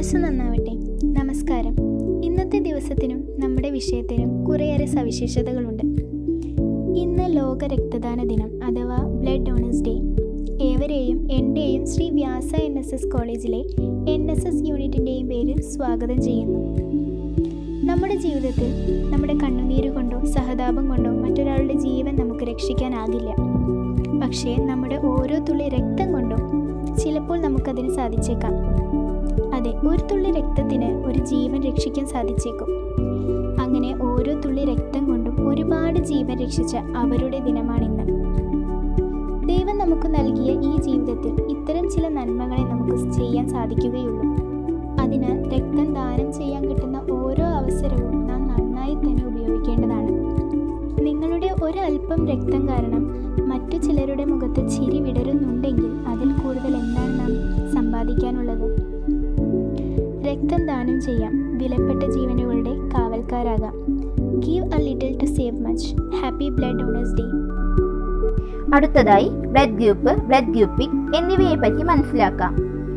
യേശു നന്നാവട്ടെ നമസ്കാരം ഇന്നത്തെ ദിവസത്തിനും നമ്മുടെ വിഷയത്തിനും കുറേയേറെ സവിശേഷതകളുണ്ട് ഇന്ന് ലോക രക്തദാന ദിനം അഥവാ ബ്ലഡ് ഡോണേഴ്സ് ഡേ ഏവരെയും എൻ്റെയും Shri Vyasa N S S കോളേജിലെ എൻ എസ് എസ് യൂണിറ്റിൻ്റെയും പേരിൽ സ്വാഗതം ചെയ്യുന്നു നമ്മുടെ ജീവിതത്തിൽ നമ്മുടെ കണ്ണുനീര് കൊണ്ടോ സഹതാപം കൊണ്ടോ മറ്റൊരാളുടെ ജീവൻ നമുക്ക് രക്ഷിക്കാനാകില്ല പക്ഷേ നമ്മുടെ ഓരോ തുള്ളി രക്തം കൊണ്ടും ചിലപ്പോൾ നമുക്കതിന് സാധിച്ചേക്കാം അതെ ഒരു തുള്ളി രക്തത്തിന് ഒരു ജീവൻ രക്ഷിക്കാൻ സാധിച്ചേക്കും അങ്ങനെ ഓരോ തുള്ളി രക്തം കൊണ്ടും ഒരുപാട് ജീവൻ രക്ഷിച്ച അവരുടെ ദിനമാണിന്ന് ദൈവം നമുക്ക് നൽകിയ ഈ ജീവിതത്തിൽ ഇത്തരം ചില നന്മകളെ നമുക്ക് ചെയ്യാൻ സാധിക്കുകയുള്ളൂ അതിനാൽ രക്തം ദാനം ചെയ്യാൻ കിട്ടുന്ന ഓരോ അവസരവും നാം നന്നായി തന്നെ ഉപയോഗിക്കേണ്ടതാണ് നിങ്ങളുടെ ഒരല്പം രക്തം കാരണം മറ്റു ചിലരുടെ മുഖത്ത് ചിരി വിടരുന്നുണ്ടെങ്കിൽ അതിൽ കൂടുതൽ എന്താണ് നാം സമ്പാദിക്കാനുള്ളത് രക്തം ദാനം ചെയ്യാം വിലപ്പെട്ട ജീവനുകളുടെ കാവൽക്കാരാകാം give a little to save much happy blood donors day അടുത്തതായി ബ്ലഡ് ഗ്രൂപ്പ് ബ്ലഡ് ഗ്രൂപ്പിംഗ് എന്നിവയെ പറ്റി മനസ്സിലാക്കാം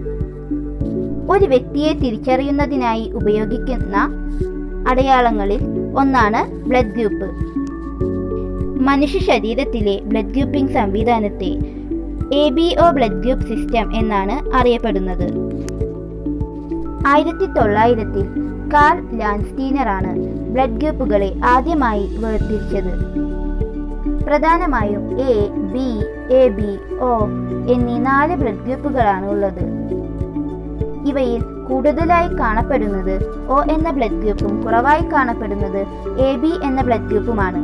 ഒരു വ്യക്തിയെ തിരിച്ചറിയുന്നതിനായി ഉപയോഗിക്കുന്ന അടയാളങ്ങളിൽ ഒന്നാണ് ബ്ലഡ് ഗ്രൂപ്പ് മനുഷ്യ ശരീരത്തിലെ ബ്ലഡ് ഗ്രൂപ്പിംഗ് സംവിധാനത്തെ A B O blood group system എന്നാണ് അറിയപ്പെടുന്നത് ആയിരത്തി തൊള്ളായിരത്തിൽ കാൾ ലാൻസ്റ്റീനറാണ് ബ്ലഡ് ഗ്രൂപ്പുകളെ ആദ്യമായി വേർതിരിച്ചത് പ്രധാനമായും A B A B O എന്നീ നാല് ബ്ലഡ് ഗ്രൂപ്പുകളാണ് ഉള്ളത് ഇവയിൽ കൂടുതലായി കാണപ്പെടുന്നത് ഒ എന്ന ബ്ലഡ് ഗ്രൂപ്പും കുറവായി കാണപ്പെടുന്നത് എ ബി എന്ന ബ്ലഡ് ഗ്രൂപ്പുമാണ്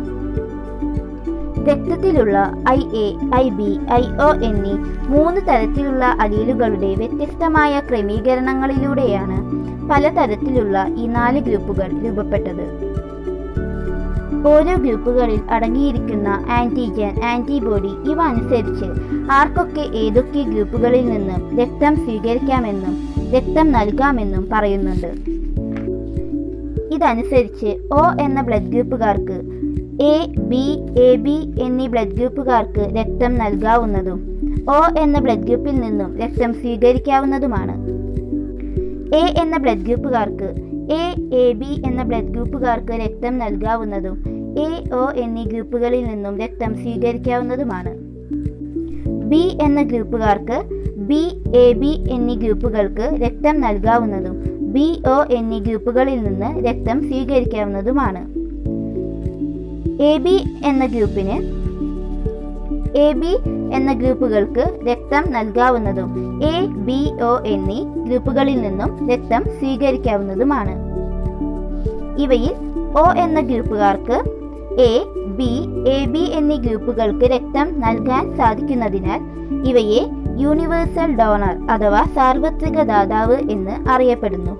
രക്തത്തിലുള്ള I A I B I O എന്നീ മൂന്ന് തരത്തിലുള്ള അലീലുകളുടെ വ്യത്യസ്തമായ ക്രമീകരണങ്ങളിലൂടെയാണ് പലതരത്തിലുള്ള ഈ നാല് ഗ്രൂപ്പുകൾ രൂപപ്പെട്ടത് ഓരോ ഗ്രൂപ്പുകളിൽ അടങ്ങിയിരിക്കുന്ന ആന്റിജൻ ആന്റിബോഡി ഇവ അനുസരിച്ച് ആർക്കൊക്കെ ഏതൊക്കെ ഗ്രൂപ്പുകളിൽ നിന്നും രക്തം സ്വീകരിക്കാമെന്നും രക്തം നൽകാമെന്നും പറയുന്നുണ്ട് ഇതനുസരിച്ച് ഒ എന്ന ബ്ലഡ് ഗ്രൂപ്പുകാർക്ക് എ ബി എ ബി എന്നീ ബ്ലഡ് ഗ്രൂപ്പുകാർക്ക് രക്തം നൽകാവുന്നതും ഒ എന്ന ബ്ലഡ് ഗ്രൂപ്പിൽ നിന്നും രക്തം സ്വീകരിക്കാവുന്നതുമാണ് എ എന്ന ബ്ലഡ് ഗ്രൂപ്പുകാർക്ക് എ എ ബി എന്ന ബ്ലഡ് ഗ്രൂപ്പുകാർക്ക് രക്തം നൽകാവുന്നതും എ ഒ എന്നീ ഗ്രൂപ്പുകളിൽ നിന്നും രക്തം സ്വീകരിക്കാവുന്നതുമാണ് ബി എന്ന ഗ്രൂപ്പുകാർക്ക് ബി എ ബി എന്നീ ഗ്രൂപ്പുകൾക്ക് രക്തം നൽകാവുന്നതും ബി ഒ എന്നീ ഗ്രൂപ്പുകളിൽ നിന്ന് രക്തം സ്വീകരിക്കാവുന്നതുമാണ് എ ബി എന്ന ഗ്രൂപ്പിന് എ ബി എന്ന ഗ്രൂപ്പുകൾക്ക് രക്തം നൽകാവുന്നതും എ ബി ഒ എന്നീ ഗ്രൂപ്പുകളിൽ നിന്നും രക്തം സ്വീകരിക്കാവുന്നതുമാണ് ഇവയിൽ ഒ എന്ന ഗ്രൂപ്പുകാർക്ക് എ ബി എ ബി എന്നീ ഗ്രൂപ്പുകൾക്ക് രക്തം നൽകാൻ സാധിക്കുന്നതിനാൽ ഇവയെ യൂണിവേഴ്സൽ ഡോണർ അഥവാ സാർവത്രിക ദാതാവ് എന്ന് അറിയപ്പെടുന്നു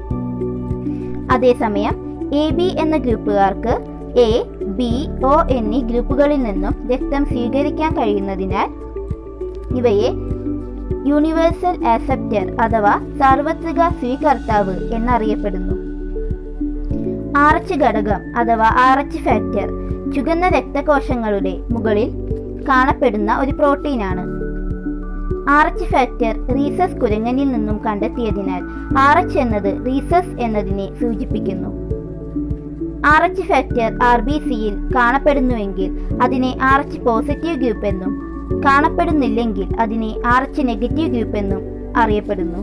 അതേസമയം എ ബി എന്ന ഗ്രൂപ്പുകാർക്ക് എ ബി ഒ എന്നീ ഗ്രൂപ്പുകളിൽ നിന്നും രക്തം സ്വീകരിക്കാൻ കഴിയുന്നതിനാൽ ഇവയെ യൂണിവേഴ്സൽ ആക്സെപ്റ്റർ അഥവാ സാർവത്രിക സ്വീകർത്താവ് എന്നറിയപ്പെടുന്നു ആർ എച്ച് ഘടകം അഥവാ ആർ എച്ച് ഫാക്ടർ ചുവന്ന രക്തകോശങ്ങളുടെ മുകളിൽ കാണപ്പെടുന്ന ഒരു പ്രോട്ടീനാണ് ആർ എച്ച് ഫാക്ടർ റീസസ് കുരങ്ങനിൽ നിന്നും കണ്ടെത്തിയതിനാൽ ആർ എച്ച് എന്നത് റീസസ് എന്നതിനെ സൂചിപ്പിക്കുന്നു R H factor R B സിയിൽ കാണപ്പെടുന്നുവെങ്കിൽ അതിനെ ആർ എച്ച് പോസിറ്റീവ് ഗ്രൂപ്പ് എന്നും കാണപ്പെടുന്നില്ലെങ്കിൽ അതിനെ ആർ എച്ച് നെഗറ്റീവ് ഗ്രൂപ്പ് എന്നും അറിയപ്പെടുന്നു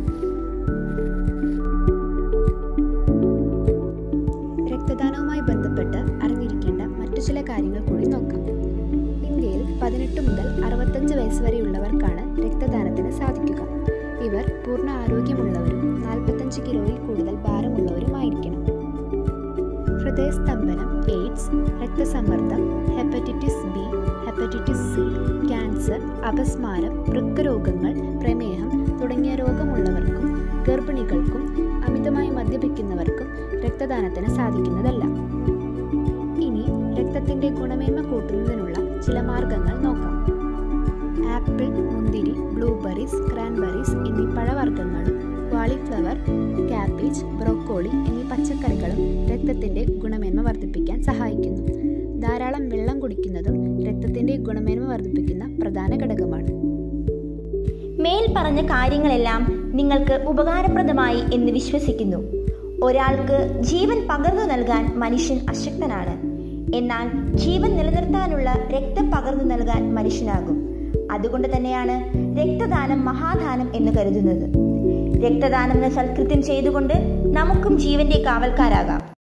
രക്തദാനവുമായി ബന്ധപ്പെട്ട് അറിഞ്ഞിരിക്കേണ്ട മറ്റു ചില കാര്യങ്ങൾ കൂടി നോക്കാം ഇന്ത്യയിൽ പതിനെട്ട് മുതൽ അറുപത്തഞ്ച് വയസ്സ് വരെയുള്ളവർക്കാണ് രക്തദാനത്തിന് സാധിക്കുക ഇവർ പൂർണ്ണ ആരോഗ്യമുള്ളവരും നാൽപ്പത്തഞ്ച് കിലോയിൽ കൂടുതൽ ഭാരമുള്ളവരുമായിരിക്കണം ഹൃദയസ്തംഭനം എയ്ഡ്സ് രക്തസമ്മർദ്ദം hepatitis B hepatitis C cancer അപസ്മാരം വൃക്കരോഗങ്ങൾ പ്രമേഹം തുടങ്ങിയ രോഗമുള്ളവർക്കും ഗർഭിണികൾക്കും അമിതമായി മദ്യപിക്കുന്നവർക്കും രക്തദാനത്തിന് സാധിക്കുന്നതല്ല ഇനി രക്തത്തിന്റെ ഗുണമേന്മ കൂട്ടുന്നതിനുള്ള ചില മാർഗങ്ങൾ നോക്കാം ആപ്പിൾ മുന്തിരി ബ്ലൂബെറീസ് ക്രാൻബെറീസ് എന്നീ പഴവർഗ്ഗങ്ങളും വാളിഫ്ലവർ കാബേജ് ബ്രോക്കോളി എന്നീ പച്ചക്കറികളും രക്തത്തിന്റെ ഗുണമേന്മ വർദ്ധിപ്പിക്കാൻ സഹായിക്കുന്നു ധാരാളം വെള്ളം കുടിക്കുന്നതും രക്തത്തിന്റെ ഗുണമേന്മ വർദ്ധിപ്പിക്കുന്ന പ്രധാന ഘടകമാണ് മേൽ പറഞ്ഞ കാര്യങ്ങളെല്ലാം നിങ്ങൾക്ക് ഉപകാരപ്രദമായി എന്ന് വിശ്വസിക്കുന്നു ഒരാൾക്ക് ജീവൻ പകർന്നു നൽകാൻ മനുഷ്യൻ അശക്തനാണ് എന്നാൽ ജീവൻ നിലനിർത്താനുള്ള രക്തം പകർന്നു നൽകാൻ മനുഷ്യനാകും അതുകൊണ്ട് തന്നെയാണ് രക്തദാനം മഹാദാനം എന്ന് കരുതുന്നത് രക്തദാനം എന്ന സൽകൃത്യം ചെയ്തുകൊണ്ട് നമുക്കും ജീവന്റെ കാവൽക്കാരാകാം